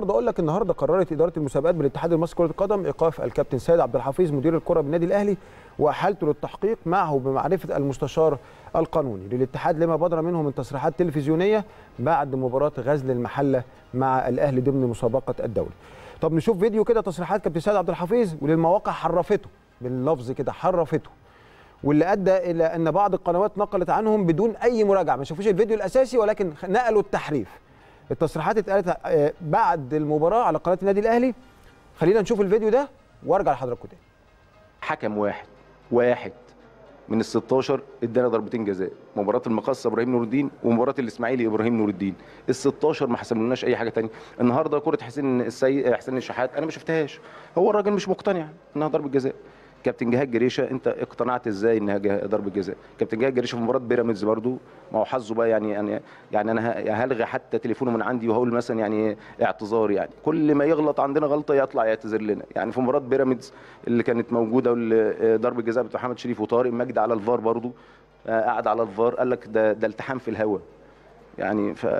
برضه اقول لك النهارده قررت اداره المسابقات بالاتحاد المصري لكره القدم ايقاف الكابتن سيد عبد الحفيظ مدير الكره بالنادي الاهلي واحالته للتحقيق معه بمعرفه المستشار القانوني للاتحاد لما بدر منه من تصريحات تلفزيونيه بعد مباراه غزل المحله مع الاهلي ضمن مسابقه الدوري. طب نشوف فيديو كده تصريحات كابتن سيد عبد الحفيظ وللمواقع حرفته باللفظ كده حرفته واللي ادى الى ان بعض القنوات نقلت عنهم بدون اي مراجعه ما شافوش الفيديو الاساسي ولكن نقلوا التحريف التصريحات اتقالت آه، بعد المباراه على قناه النادي الاهلي خلينا نشوف الفيديو ده وارجع لحضراتكم تاني حكم واحد واحد من ال 16 ادانا ضربتين جزاء مباراه المقصه ابراهيم نور الدين ومباراه الاسماعيلي ابراهيم نور الدين ال 16 ما حسبلناش اي حاجه تانية النهارده كره حسين السي حسين الشحات انا ما شفتهاش هو الراجل مش مقتنع انها ضربه جزاء كابتن جهاد جريشه انت اقتنعت ازاي انها جه- ضربه جزاء كابتن جهاد جريشه في مباراه بيراميدز برضو ما هو حظه بقى يعني يعني يعني انا ه- هلغي حتى تليفونه من عندي وهقول مثلا يعني اعتذار يعني كل ما يغلط عندنا غلطه يطلع يعتذر لنا يعني في مباراه بيراميدز اللي كانت موجوده واللي- ضربه جزاء بتاع محمد شريف وطارق مجدي على الفار برضو آه، قعد على الفار قال لك ده ده التحام في الهواء يعني ف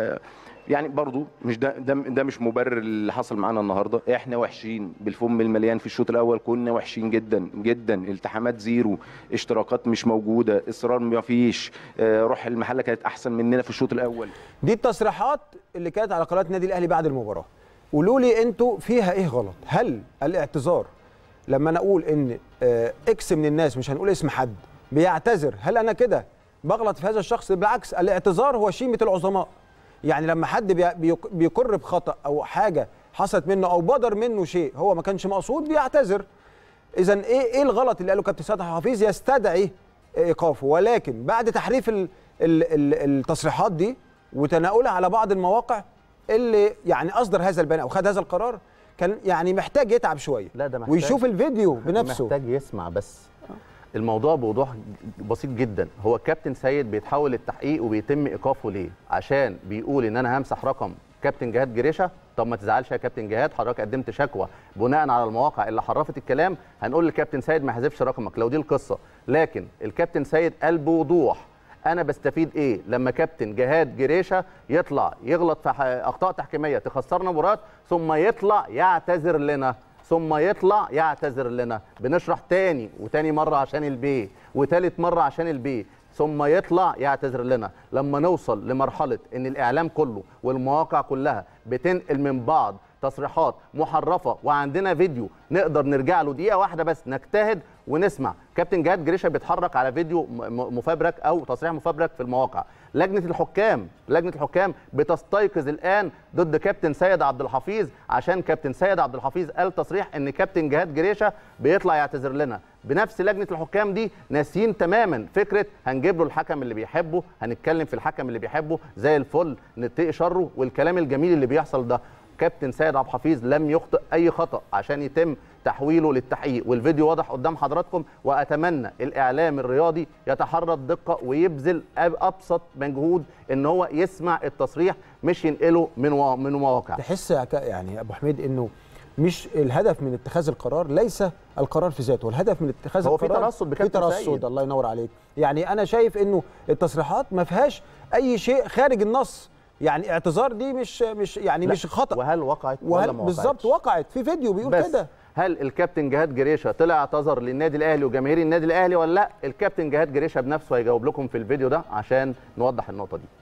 يعني برضو مش ده ده, ده مش مبرر اللي حصل معانا النهارده احنا وحشين بالفم المليان في الشوط الاول كنا وحشين جدا جدا التحامات زيرو اشتراكات مش موجوده اصرار ما فيش آه، روح المحله كانت احسن مننا في الشوط الاول دي التصريحات اللي كانت على قناه النادي الاهلي بعد المباراه قولوا لي انتوا فيها ايه غلط هل الاعتذار لما انا اقول ان آه، اكس من الناس مش هنقول اسم حد بيعتذر هل انا كده بغلط في هذا الشخص بالعكس الاعتذار هو شيمه العظماء يعني لما حد بي- بيق- بيقر بخطا او حاجه حصلت منه او بدر منه شيء هو ما كانش مقصود بيعتذر اذا ايه ايه الغلط اللي قاله كابتن سيد حفيظ يستدعي ايقافه ولكن بعد تحريف ال ال ال التصريحات دي وتناولها على بعض المواقع اللي يعني اصدر هذا البيان او خد هذا القرار كان يعني محتاج يتعب شويه لا ده محتاج ويشوف الفيديو بنفسه محتاج يسمع بس الموضوع بوضوح بسيط جدا هو الكابتن سيد بيتحول للتحقيق وبيتم ايقافه ليه عشان بيقول ان انا همسح رقم كابتن جهاد جريشه طب ما تزعلش يا كابتن جهاد حضرتك قدمت شكوى بناء على المواقع اللي حرفت الكلام هنقول للكابتن سيد ما يحذفش رقمك لو دي القصه لكن الكابتن سيد قال بوضوح انا بستفيد ايه لما كابتن جهاد جريشه يطلع يغلط في ح- اخطاء تحكيميه تخسرنا مباراه ثم يطلع يعتذر لنا ثم يطلع يعتذر لنا بنشرح تاني وتاني مره عشان البي وتالت مره عشان البي ثم يطلع يعتذر لنا لما نوصل لمرحله ان الاعلام كله والمواقع كلها بتنقل من بعض تصريحات محرفه وعندنا فيديو نقدر نرجع له دقيقه واحده بس نجتهد ونسمع كابتن جهاد جريشه بيتحرك على فيديو م- م- مفبرك او تصريح مفبرك في المواقع لجنه الحكام لجنه الحكام بتستيقظ الان ضد كابتن سيد عبد الحفيظ عشان كابتن سيد عبد الحفيظ قال تصريح ان كابتن جهاد جريشه بيطلع يعتذر لنا بنفس لجنه الحكام دي ناسيين تماما فكره هنجيب له الحكم اللي بيحبه هنتكلم في الحكم اللي بيحبه زي الفل نتقي شره والكلام الجميل اللي بيحصل ده كابتن سيد عبد الحفيظ لم يخطئ اي خطا عشان يتم تحويله للتحقيق والفيديو واضح قدام حضراتكم واتمنى الاعلام الرياضي يتحرى الدقه ويبذل أب- ابسط مجهود ان هو يسمع التصريح مش ينقله من وا- من مواقع تحس يا ك- يعني يا ابو حميد انه مش الهدف من اتخاذ القرار ليس القرار في ذاته الهدف من اتخاذ هو في القرار ترصد في بكابتن ترصد سيد. الله ينور عليك يعني انا شايف انه التصريحات ما فيهاش اي شيء خارج النص يعني اعتذار دي مش مش يعني لا، مش خطا وهل وقعت ولا وهل ما بالظبط وقعتش؟ وقعت في فيديو بيقول بس كده هل الكابتن جهاد جريشه طلع اعتذر للنادي الاهلي وجماهير النادي الاهلي ولا لا الكابتن جهاد جريشه بنفسه هيجاوب لكم في الفيديو ده عشان نوضح النقطه دي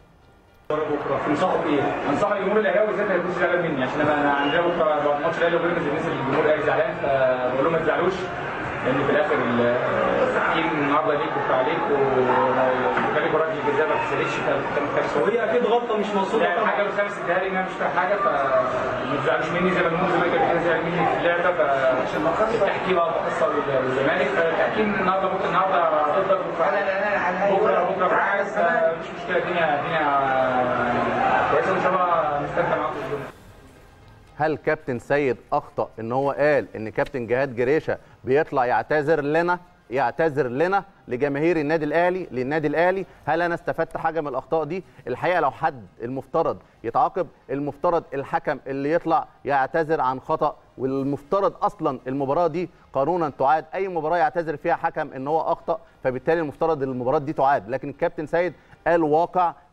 بكره تنصحوا بايه؟ انصح الجمهور الاهلاوي بالذات ما يكونش زعلان مني عشان انا انا عندنا بكره بعد ماتش الاهلي وبيراميدز الناس الجمهور الاهلي زعلان فبقول لهم ما تزعلوش لان في الاخر التحكيم النهارده ليك وبتاع عليك وكان ركله الجزاء ما تسالش كان كارثه وهي اكيد غلطه مش مقصوده لا طبعا الحاجه الخامس اداها لي ان انا مش فاهم حاجه فما تزعلوش مني زي ما الموز زمان كان زعل مني في اللعبه فالتحكيم اه تخسر الزمالك فالتحكيم النهارده بكره النهارده ضدك بكره بكره معاك مش مشكله الدنيا الدنيا كويسه وان شاء الله نستمتع معاكم اليوم هل كابتن سيد اخطا ان هو قال ان كابتن جهاد جريشه بيطلع يعتذر لنا يعتذر لنا لجماهير النادي الاهلي للنادي الاهلي هل انا استفدت حاجه من الاخطاء دي الحقيقه لو حد المفترض يتعاقب المفترض الحكم اللي يطلع يعتذر عن خطا والمفترض اصلا المباراه دي قانونا تعاد اي مباراه يعتذر فيها حكم ان هو اخطا فبالتالي المفترض المباراه دي تعاد لكن الكابتن سيد قال واقع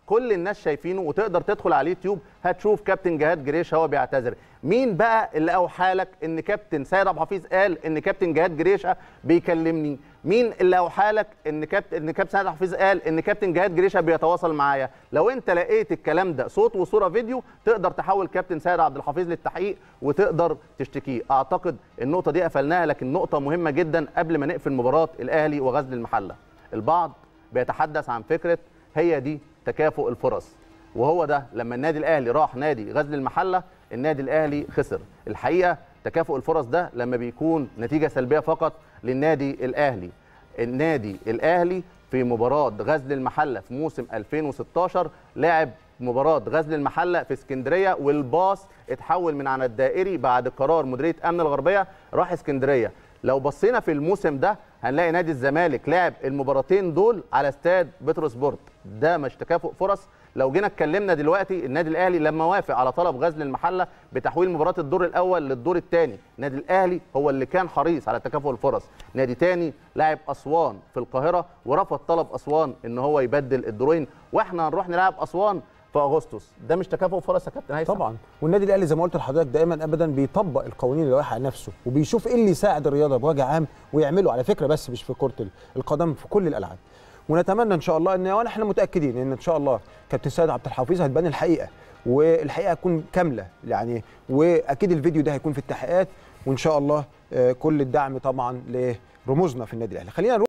كل الناس شايفينه وتقدر تدخل على اليوتيوب هتشوف كابتن جهاد جريشه هو بيعتذر مين بقى اللي اوحى لك ان كابتن سيد عبد الحفيظ قال ان كابتن جهاد جريشه بيكلمني مين اللي اوحى لك ان كابتن ان كابتن سيد عبد الحفيظ قال ان كابتن جهاد جريشه بيتواصل معايا لو انت لقيت الكلام ده صوت وصوره فيديو تقدر تحول كابتن سيد عبد الحفيظ للتحقيق وتقدر تشتكيه اعتقد النقطه دي قفلناها لكن نقطه مهمه جدا قبل ما نقفل مباراه الاهلي وغزل المحله البعض بيتحدث عن فكره هي دي تكافؤ الفرص وهو ده لما النادي الاهلي راح نادي غزل المحله النادي الاهلي خسر الحقيقه تكافؤ الفرص ده لما بيكون نتيجه سلبيه فقط للنادي الاهلي النادي الاهلي في مباراه غزل المحله في موسم 2016 لعب مباراه غزل المحله في اسكندريه والباص اتحول من على الدائري بعد قرار مديريه امن الغربيه راح اسكندريه لو بصينا في الموسم ده هنلاقي نادي الزمالك لعب المباراتين دول على استاد بتروسبورت ده مش تكافؤ فرص لو جينا اتكلمنا دلوقتي النادي الاهلي لما وافق على طلب غزل المحله بتحويل مباراه الدور الاول للدور الثاني النادي الاهلي هو اللي كان حريص على تكافؤ الفرص نادي تاني لاعب اسوان في القاهره ورفض طلب اسوان ان هو يبدل الدورين واحنا هنروح نلعب اسوان في اغسطس ده مش تكافؤ فرص يا كابتن هيثم طبعا والنادي الاهلي زي ما قلت لحضرتك دائما ابدا بيطبق القوانين اللي واقع على نفسه وبيشوف ايه اللي يساعد الرياضه بوجه عام ويعمله على فكره بس مش في كره القدم في كل الالعاب ونتمنى ان شاء الله ان وانا احنا متاكدين ان ان شاء الله كابتن سيد عبد الحفيظ هتبان الحقيقه والحقيقه هتكون كامله يعني واكيد الفيديو ده هيكون في التحقيقات وان شاء الله آه، كل الدعم طبعا لرموزنا في النادي الاهلي خلينا نروح